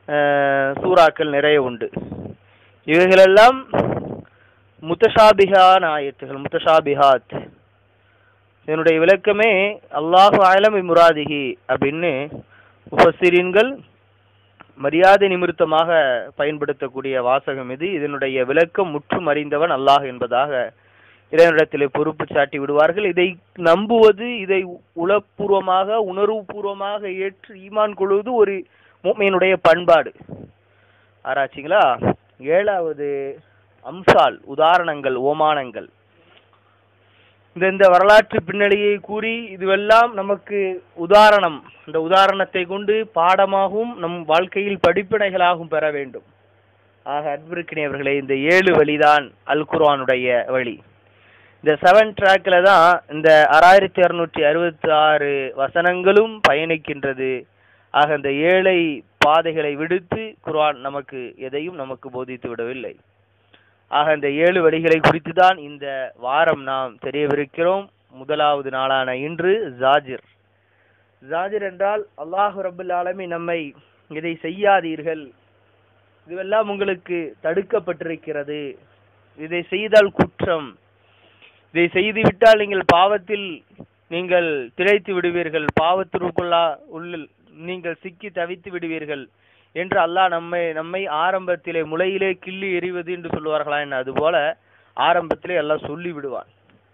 அஹ், சூறாக்கள் நிறைய உண்டு இவைகளெல்லாம் முத்தஷாபிகான் ஆயத்துகள் முத்தஷாபிஹாத் இதனுடைய விளக்கமே அல்லாஹு ஆலம் முராதிகி அப்படின்னு முஃபஸ்ஸிரீன்கள் மரியாதை நிமித்தமாக பயன்படுத்தக்கூடிய வாசகம் இது இதனுடைய விளக்கம் முற்றும் அறிந்தவன் அல்லாஹ் என்பதாக இறைவனிடத்திலே பொறுப்பு சாட்டி விடுவார்கள் இதை நம்புவது இதை உளப்பூர்வமாக உணர்வுபூர்வமாக ஏற்று ஈமான் கொள்வது ஒரு மூமியினுடைய பண்பாடு ஆராய்ச்சிங்களா ஏழாவது அம்சால் உதாரணங்கள் ஓமானங்கள் இந்த இந்த வரலாற்று பின்னணியை கூறி இதுவெல்லாம் நமக்கு உதாரணம் இந்த உதாரணத்தை கொண்டு பாடமாகவும் நம் வாழ்க்கையில் படிப்பினைகளாகவும் பெற வேண்டும் ஆக அன்பிருக்கினியவர்களே இந்த ஏழு வழிதான் அல் குர்ஆனுடைய வழி இந்த செவன் ட்ராக்ல தான் இந்த ஆறாயிரத்தி அறுநூற்றி அறுபத்தி ஆறு வசனங்களும் பயணிக்கின்றது ஆக இந்த ஏழை பாதைகளை விடுத்து குர்ஆன் நமக்கு எதையும் நமக்கு போதித்து விடவில்லை ஆக இந்த ஏழு வழிகளை குறித்து தான் இந்த வாரம் நாம் தெரியவிருக்கிறோம் முதலாவது நாளான இன்று ஜாஜிர் ஜாஜிர் என்றால் அல்லாஹு ரபுல் ஆலமி நம்மை இதை செய்யாதீர்கள் இதுவெல்லாம் உங்களுக்கு தடுக்கப்பட்டிருக்கிறது இதை செய்தால் குற்றம் இதை செய்துவிட்டால் நீங்கள் பாவத்தில் நீங்கள் திளைத்து விடுவீர்கள் பாவத்திற்குள்ளா உள்ள நீங்கள் சிக்கி தவித்து விடுவீர்கள் என்று அல்லாஹ் நம்மை நம்மை ஆரம்பத்திலே முளையிலே கிள்ளி எறிவது என்று சொல்லுவார்களா என்ன அதுபோல ஆரம்பத்திலே எல்லாம் சொல்லி விடுவான்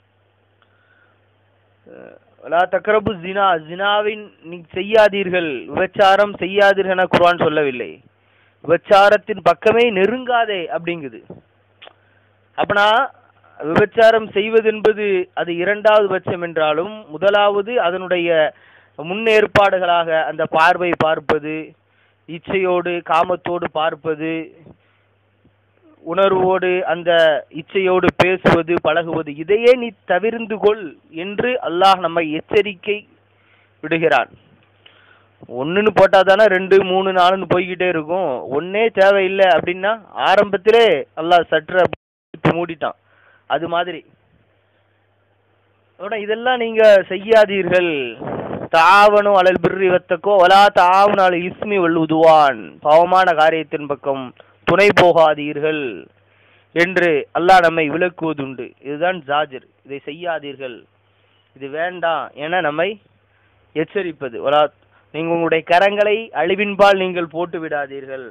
லா தக்ரபு ஜினா ஜினாவின் நீ செய்யாதீர்கள் விபச்சாரம் செய்யாதீர்கள் என குர்ஆன் சொல்லவில்லை விபச்சாரத்தின் பக்கமே நெருங்காதே அப்படிங்குது அப்பனா விபச்சாரம் செய்வது என்பது அது இரண்டாவது பட்சம் என்றாலும் முதலாவது அதனுடைய முன்னேற்பாடுகளாக அந்த பார்வை பார்ப்பது இச்சையோடு காமத்தோடு பார்ப்பது உணர்வோடு அந்த இச்சையோடு பேசுவது பழகுவது இதையே நீ தவிர்ந்து கொள் என்று அல்லாஹ் நம்மை எச்சரிக்கை விடுகிறான் ஒண்ணுன்னு போட்டா தானே ரெண்டு மூணு நாலுன்னு போய்கிட்டே இருக்கும் ஒன்னே தேவையில்லை அப்படின்னா ஆரம்பத்திலே அல்லாஹ் சற்ற மூடிட்டான் அது மாதிரி ஆனா இதெல்லாம் நீங்க செய்யாதீர்கள் தாவனும் அலல் பிர்ரி வத்தக்கோ வலா தாவன் அல் இஸ்மி வல்லுதுவான் பாவமான காரியத்தின் பக்கம் துணை போகாதீர்கள் என்று அல்லாஹ் நம்மை விளக்குவதுண்டு இதுதான் ஜாஜிர் இதை செய்யாதீர்கள் இது வேண்டாம் என நம்மை எச்சரிப்பது வலா நீங்கள் உங்களுடைய கரங்களை அழிவின்பால் நீங்கள் போட்டு விடாதீர்கள்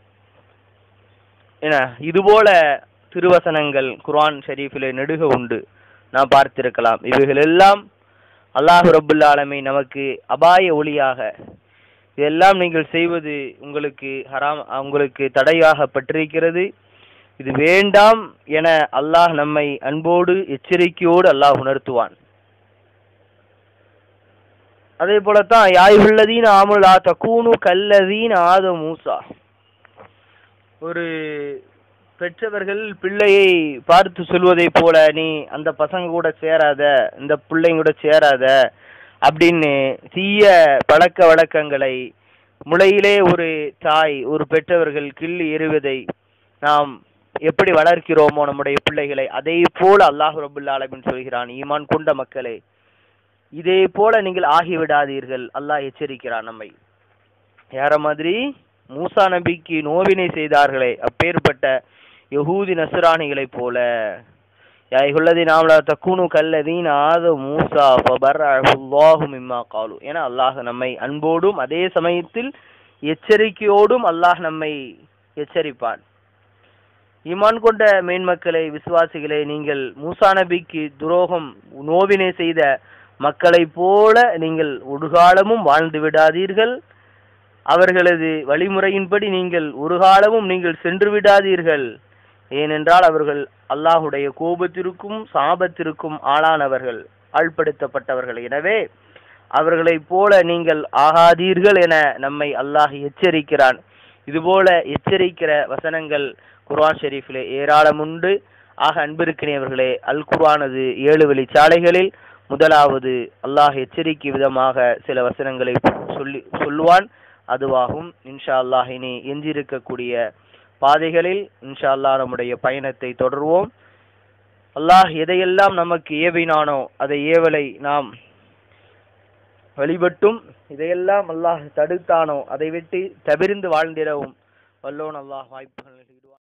என இதுபோல திருவசனங்கள் குர்ஆன் ஷரீஃபிலே நெடுக உண்டு நாம் பார்த்திருக்கலாம் இவைகள் எல்லாம் அல்லாஹ் ரபுல் ஆலமீ நமக்கு அபாய ஒளியாக இதெல்லாம் நீங்கள் செய்வது உங்களுக்கு ஹராம் உங்களுக்கு தடையாகப்பட்டிருக்கிறது இது வேண்டாம் என அல்லாஹ் நம்மை அன்போடு எச்சரிக்கையோடு அல்லாஹ் உணர்த்துவான் அதே போலத்தான் யாயுள்ளதீன் ஆமுலா தக்கூனு கல்லதீன் ஆத மூசா ஒரு பெற்றவர்கள் பிள்ளையை பார்த்து சொல்வதைப் போல நீ அந்த பசங்க கூட சேராத இந்த பிள்ளைங்க கூட சேராத அப்படின்னு தீய பழக்க வழக்கங்களை முளையிலே ஒரு தாய் ஒரு பெற்றவர்கள் கிள்ளி எறிவதை நாம் எப்படி வளர்க்கிறோமோ நம்முடைய பிள்ளைகளை அதே போல அல்லாஹ் ரபுல் ஆலமின் சொல்கிறான் ஈமான் கொண்ட மக்களே இதே போல நீங்கள் ஆகிவிடாதீர்கள் அல்லாஹ் எச்சரிக்கிறான் நம்மை யார மாதிரி மூசா நபிக்கு நோவினை செய்தார்களே அப்பேற்பட்ட யஹூதி நசுராணிகளைப் போல யாய்குள்ளதி நாமலா தக்குனு கல்லதீன் ஆத மூசா ஃபபர்அஹுல்லாஹு மிம்மா காலு என அல்லாஹ் நம்மை அன்போடும் அதே சமயத்தில் எச்சரிக்கையோடும் அல்லாஹ் நம்மை எச்சரிப்பான் ஈமான் கொண்ட மேன்மக்களை விசுவாசிகளை நீங்கள் மூசா நபிக்கு துரோகம் நோவினை செய்த மக்களைப் போல நீங்கள் ஒரு காலமும் வாழ்ந்து விடாதீர்கள் அவர்களது வழிமுறையின்படி நீங்கள் ஒரு காலமும் நீங்கள் சென்று விடாதீர்கள் ஏனென்றால் அவர்கள் அல்லாஹுடைய கோபத்திற்கும் சாபத்திற்கும் ஆளானவர்கள் ஆழ்படுத்தப்பட்டவர்கள் எனவே அவர்களைப் போல நீங்கள் ஆகாதீர்கள் என நம்மை அல்லாஹ் எச்சரிக்கிறான் இதுபோல எச்சரிக்கிற வசனங்கள் குர்ஆன் ஷெரீஃபிலே ஏராளம் உண்டு ஆக அன்பிருக்கிறவர்களே அல் குர்ஆனது ஏழு வழி சாலைகளில் முதலாவது அல்லாஹ் எச்சரிக்கை விதமாக சில வசனங்களை சொல்லி சொல்லுவான் அதுவாகும் இன்ஷா அல்லாஹ் இனி எஞ்சியிருக்கக்கூடிய பாதைகளில் இன்ஷா அல்லாஹ் நம்முடைய பயணத்தை தொடர்வோம் அல்லாஹ் எதையெல்லாம் நமக்கு ஏவினானோ அதை ஏவலை நாம் வழிபட்டும் இதையெல்லாம் அல்லாஹ் தடுத்தானோ அதை விட்டு தவிர்ந்து வாழ்ந்திடவும் வல்லோன் அல்லாஹ் வாய்ப்புகள் நல்கிடுவான்